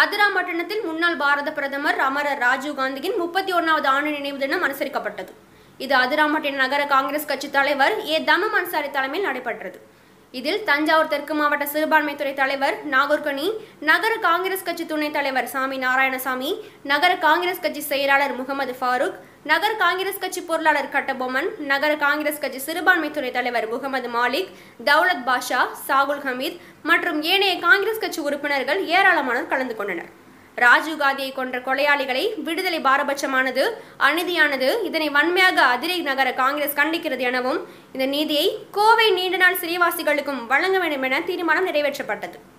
அதிராம்பட்டினத்தில் முன்னாள் பாரத பிரதமர் அமரர் ராஜீவ் காந்தியின் முப்பத்தி ஒன்னாவது ஆண்டு நினைவு தினம் அனுசரிக்கப்பட்டது இது அதிராம்பட்டினம் நகர காங்கிரஸ் கட்சி தலைவர் ஏ தமம் அன்சாரி தலைமையில் நடைபெற்றது இதில் தஞ்சாவூர் தெற்கு மாவட்ட சிறுபான்மைத்துறை தலைவர் நாகூர்கனி நகர காங்கிரஸ் கட்சி துணைத் தலைவர் சாமி நாராயணசாமி நகர காங்கிரஸ் கட்சி செயலாளர் முகமது ஃபாரூக் நகர காங்கிரஸ் கட்சி பொருளாளர் கட்டபொம்மன் நகர காங்கிரஸ் கட்சி சிறுபான்மைத்துறை தலைவர் முகமது மாலிக் தௌலத் பாஷா சாகுல் ஹமீத் மற்றும் ஏனைய காங்கிரஸ் கட்சி உறுப்பினர்கள் ஏராளமானோர் கலந்து கொண்டனர் ராஜீவ் காந்தியை கொன்ற கொலையாளிகளை விடுதலை பாரபட்சமானது அநீதியானது இதனை வன்மையாக அதிரை நகர காங்கிரஸ் கண்டிக்கிறது எனவும் இந்த நீதியை கோவை நீண்ட நாள் சிறைவாசிகளுக்கும் வழங்க வேண்டும் என தீர்மானம் நிறைவேற்றப்பட்டது